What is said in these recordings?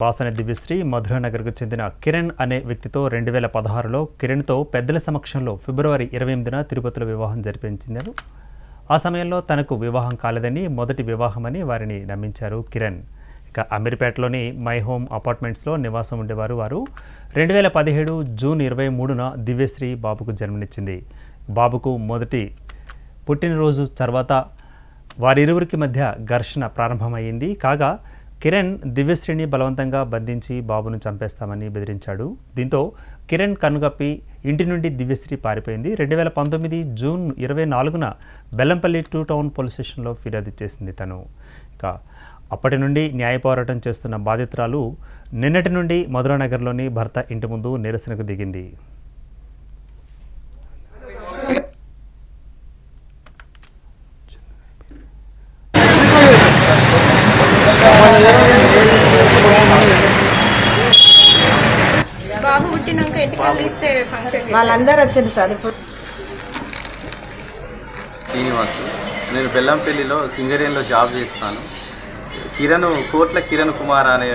బాసన దివ్యశ్రీ మధురానగర్కు చెందిన కిరణ్ అనే వ్యక్తితో రెండు వేల పదహారులో కిరణ్తో పెద్దల సమక్షంలో ఫిబ్రవరి ఇరవై ఎనిమిదిన తిరుపతిలో వివాహం జరిపించారు ఆ సమయంలో తనకు వివాహం కాలేదని మొదటి వివాహమని వారిని నమ్మించారు కిరణ్ ఇక అమీర్పేటలోని మై హోమ్ అపార్ట్మెంట్స్లో నివాసం ఉండేవారు వారు రెండు వేల పదిహేడు జూన్ ఇరవై మూడున దివ్యశ్రీ బాబుకు జన్మనిచ్చింది బాబుకు మొదటి పుట్టినరోజు తర్వాత వారిరువురికి మధ్య ఘర్షణ ప్రారంభమైంది కాగా కిరణ్ దివ్యశ్రీని బలవంతంగా బంధించి బాబును చంపేస్తామని బెదిరించాడు దీంతో కిరణ్ కన్నుగప్పి ఇంటి నుండి దివ్యశ్రీ పారిపోయింది రెండు వేల పంతొమ్మిది జూన్ ఇరవై నాలుగున బెల్లంపల్లి టూ టౌన్ పోలీస్ స్టేషన్లో ఫిర్యాదు చేసింది తను ఇక అప్పటి నుండి న్యాయ పోరాటం చేస్తున్న బాధితురాలు నిన్నటి నుండి మధురానగర్లోని భర్త ఇంటి ముందు నిరసనకు దిగింది బాబు పుట్టినాక ఎంటికలు ఇస్తే ఫంక్షన్ వాళ్ళందరూ వచ్చారు సార్ ఇప్పుడు శ్రీనివాస్ నేను బెల్లంపల్లిలో సింగరేణిలో జాబ్ చేస్తాను కిరణ్ కోట్ల కిరణ్ కుమార్ అనే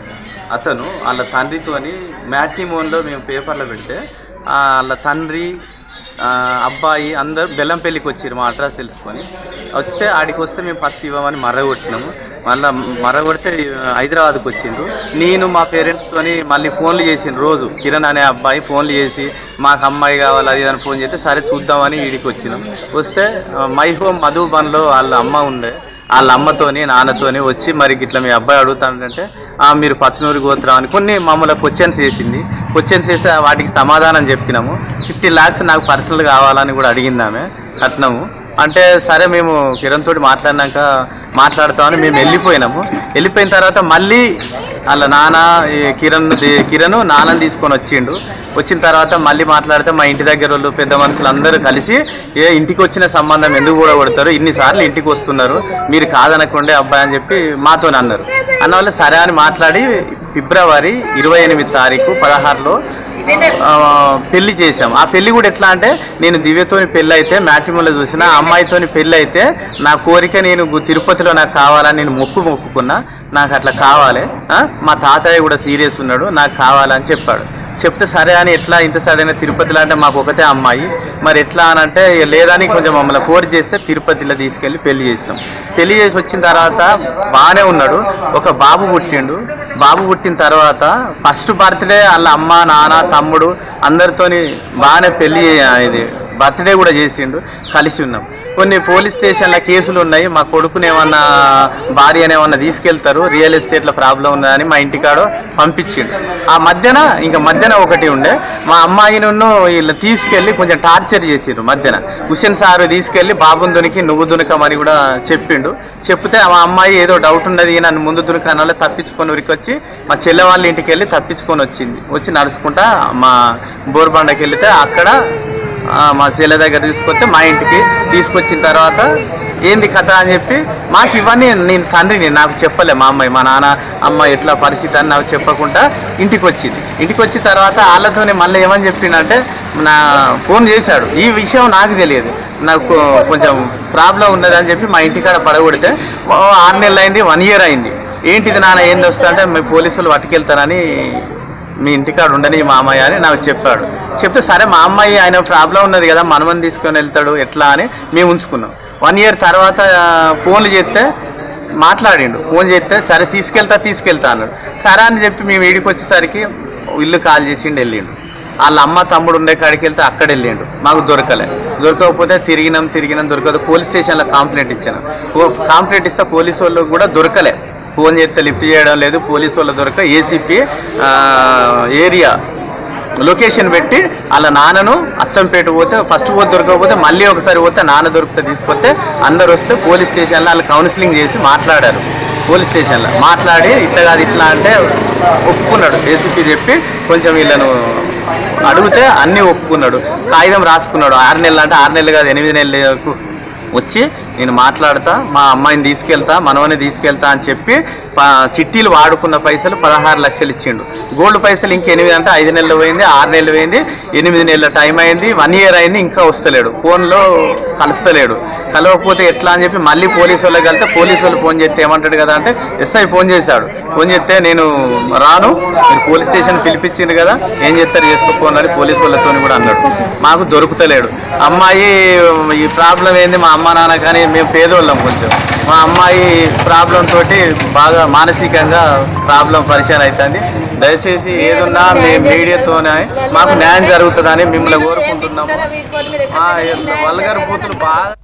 అతను వాళ్ళ తండ్రితోని మ్యాట్రిమోన్లో మేము పేపర్లో పెడితే ఆ వాళ్ళ తండ్రి ఆ, అబ్బాయి అందరు బెల్లంపల్లికి వచ్చారు మా అడ్రస్ తెలుసుకొని వస్తే ఆడికి వస్తే మేము ఫస్ట్ ఇవ్వమని మర్రగొట్టినాము మళ్ళీ మర్రగొడితే హైదరాబాద్కి వచ్చిండ్రు నేను మా పేరెంట్స్తోని మళ్ళీ ఫోన్లు చేసిండ్రు రోజు కిరణ్ అనే అబ్బాయి ఫోన్లు చేసి మాకు అమ్మాయి కావాలి అది అని ఫోన్ చేస్తే సరే చూద్దామని వీడికి వచ్చినాం వస్తే ఆ, మై హోమ్ మధుబన్లో వాళ్ళ అమ్మ ఉండే వాళ్ళ అమ్మతోని నాన్నతోని వచ్చి మరి ఇట్లా మీ అబ్బాయి అడుగుతాడంటే "ఆ, మీరు పచ్చనూరు గోత్రం అని కొన్ని మమ్మల్ని క్వశ్చన్స్ వేసింది క్వశ్చన్స్ వేసి వాటికి సమాధానం చెప్పినాము ఫిఫ్టీ ల్యాక్స్ నాకు పర్సనల్ కావాలని కూడా అడిగింది ఆమె కట్నము అంటే సరే మేము కిరణ్ తోటి మాట్లాడినాక మాట్లాడతామని మేము వెళ్ళిపోయినాము వెళ్ళిపోయిన తర్వాత మళ్ళీ వాళ్ళ నాన్న ఈ కిరణ్ ది- కిరణ్ నాన్నని తీసుకొని వచ్చిండు వచ్చిన తర్వాత మళ్ళీ మాట్లాడితే మా ఇంటి దగ్గర వాళ్ళు పెద్ద మనుషులు అందరూ కలిసి ఏ ఇంటికి వచ్చిన సంబంధం ఎందుకు కూడా కొడతారు ఇన్నిసార్లు ఇంటికి వస్తున్నారు మీరు కాదనకుండే అబ్బాయి అని చెప్పి మాతో అన్నారు అన్న వాళ్ళు సరే అని మాట్లాడి ఫిబ్రవరి ఇరవై ఎనిమిది తారీఖు పదహారులో ఆ, పెళ్లి చేశాం ఆ పెళ్లి కూడా ఎట్లా అంటే నేను దివ్యతోని పెళ్లి అయితే మ్యాట్రిమోన్లో చూసిన ఆ అమ్మాయితోని పెళ్లి అయితే నా కోరిక నేను గు- తిరుపతిలో నాకు కావాలని నేను మొక్కు మొక్కుకున్నా నాకు అట్లా కావాలి ఆ? మా తాతయ్య కూడా సీరియస్ ఉన్నాడు నాకు కావాలని చెప్పాడు చెప్తే సరే అని ఎట్లా ఇంత సడైన తిరుపతిలో అంటే మాకు ఒకతే అమ్మాయి మరి ఎట్లా అని అంటే ఇక లేదని కొంచెం మమ్మల్ని ఫోర్స్ చేస్తే తిరుపతిలో తీసుకెళ్ళి పెళ్లి చేసినాం పెళ్లి చేసి వచ్చిన తర్వాత బాగానే ఉన్నాడు ఒక బాబు పుట్టిండు బాబు పుట్టిన తర్వాత ఫస్ట్ బర్త్డే వాళ్ళ అమ్మ నాన్న తమ్ముడు అందరితోని బాగానే పెళ్లి ఇది బర్త్డే కూడా చేసిండు కలిసి ఉన్నాం కొన్ని పోలీస్ స్టేషన్ల కేసులు ఉన్నాయి మా కొడుకుని ఏమన్నా భార్యని ఏమన్నా తీసుకెళ్తారు రియల్ ఎస్టేట్లో ప్రాబ్లం ఉన్నదని మా ఇంటికాడ పంపించిండు ఆ మధ్యన ఇంకా మధ్యన ఒకటి ఉండే మా అమ్మాయిని వీళ్ళు తీసుకెళ్ళి కొంచెం టార్చర్ చేసిండ్రు మధ్యన హుసేన్ సారు తీసుకెళ్ళి బాబుని దునికి నువ్వు దునకమని కూడా చెప్పిండు చెప్తే మా అమ్మాయి ఏదో డౌట్ ఉన్నది నన్ను ముందు దునకనాలో తప్పించుకొని ఉరికి వచ్చి మా చెల్లె వాళ్ళ ఇంటికి వెళ్ళి తప్పించుకొని వచ్చింది వచ్చి నడుచుకుంటా మా బోర్బండకి వెళ్తే అక్కడ ఆ, మా చెల్లె దగ్గర తీసుకొస్తే మా ఇంటికి తీసుకొచ్చిన తర్వాత ఏంది కథ అని చెప్పి మాకు ఇవన్నీ నేను తండ్రిని నాకు చెప్పలే మా అమ్మాయి మా నాన్న అమ్మ ఎట్లా పరిస్థితి అని నాకు చెప్పకుండా ఇంటికి వచ్చింది ఇంటికి వచ్చిన తర్వాత వాళ్ళతోనే మళ్ళీ ఏమని చెప్పిండంటే నా ఫోన్ చేశాడు ఈ విషయం నాకు తెలియదు నాకు కొంచెం ప్రాబ్లం ఉన్నదని చెప్పి మా ఇంటికాడ పడగొడితే ఓ ఆరు నెలలు అయింది వన్ ఇయర్ అయింది ఏంటిది నాన్న ఏంది వస్తా అంటే మీ పోలీసులు పట్టుకెళ్తారని మీ ఇంటికాడ ఉండని మా అమ్మాయి అని నాకు చెప్పాడు చెప్తే సరే మా అమ్మాయి ఆయన ప్రాబ్లం ఉన్నది కదా మనమని తీసుకొని వెళ్తాడు ఎట్లా అని మేము ఉంచుకున్నాం వన్ ఇయర్ తర్వాత ఆ, ఫోన్లు చేస్తే మాట్లాడిండు ఫోన్ చేస్తే సరే తీసుకెళ్తా తీసుకెళ్తా అన్నాడు సరే అని చెప్పి మేము ఈడికి వచ్చేసరికి ఇల్లు కాల్ చేసిండు వెళ్ళిండు వాళ్ళ అమ్మ తమ్ముడు ఉండే కాడికి వెళ్తే అక్కడ వెళ్ళిండు మాకు దొరకలే దొరకకపోతే తిరిగినాం తిరిగినాం దొరకదు పోలీస్ స్టేషన్లో కంప్లైంట్ ఇచ్చాను కంప్లైంట్ ఇస్తే పోలీసు వాళ్ళు కూడా దొరకలే ఫోన్ చేస్తే లిఫ్ట్ చేయడం లేదు పోలీసు వాళ్ళు దొరక ఏసీపీ ఏరియా లొకేషన్ పెట్టి వాళ్ళ నాన్నను అచ్చంపేట పోతే ఫస్ట్ పోతే దొరకకపోతే మళ్ళీ ఒకసారి పోతే నాన్న దొరికితే తీసుకొస్తే అందరు వస్తే పోలీస్ స్టేషన్లో వాళ్ళు కౌన్సిలింగ్ చేసి మాట్లాడారు పోలీస్ స్టేషన్లో మాట్లాడి ఇట్లా కాదు ఇట్లా అంటే ఒప్పుకున్నాడు ఏసీపీ చెప్పి కొంచెం వీళ్ళను అడిగితే అన్నీ ఒప్పుకున్నాడు కాగితం రాసుకున్నాడు ఆరు నెలలు అంటే ఆరు నెలలు కాదు ఎనిమిది నెలలకు వచ్చి నేను మాట్లాడతా మా అమ్మాయిని తీసుకెళ్తా మనవని తీసుకెళ్తా అని చెప్పి ప- చిట్టీలు వాడుకున్న పైసలు పదహారు లక్షలు ఇచ్చిండు గోల్డ్ పైసలు ఇంక ఎనిమిది అంటే ఐదు నెలలు పోయింది ఆరు నెలలు పోయింది ఎనిమిది నెలల టైం అయింది వన్ ఇయర్ అయింది ఇంకా వస్తలేడు ఫోన్లో కలుస్తలేడు కలవకపోతే ఎట్లా అని చెప్పి మళ్ళీ పోలీసు వాళ్ళకి వెళ్తే పోలీసు వాళ్ళు ఫోన్ చేస్తే ఏమంటాడు కదా అంటే ఎస్ఐ ఫోన్ చేశాడు ఫోన్ చేస్తే నేను రాను మీరు పోలీస్ స్టేషన్ పిలిపించింది కదా ఏం చేస్తారు చేసుకోపోనని పోలీసు వాళ్ళతో కూడా అన్నాడు మాకు దొరుకుతలేడు అమ్మాయి ఈ ప్రాబ్లం ఏంది మా అమ్మ నాన్న కానీ మేము పేదోళ్ళం కొంచెం మా అమ్మాయి ప్రాబ్లం తోటి బాగా మానసికంగా ప్రాబ్లం పరిచయం అవుతుంది దయచేసి ఏదున్నా మీ మీడియాతోనే మాకు న్యాయం జరుగుతుందని మిమ్మల్ని కోరుకుంటున్నాము వీటి మీద వల్గర్ బూతులు బాగా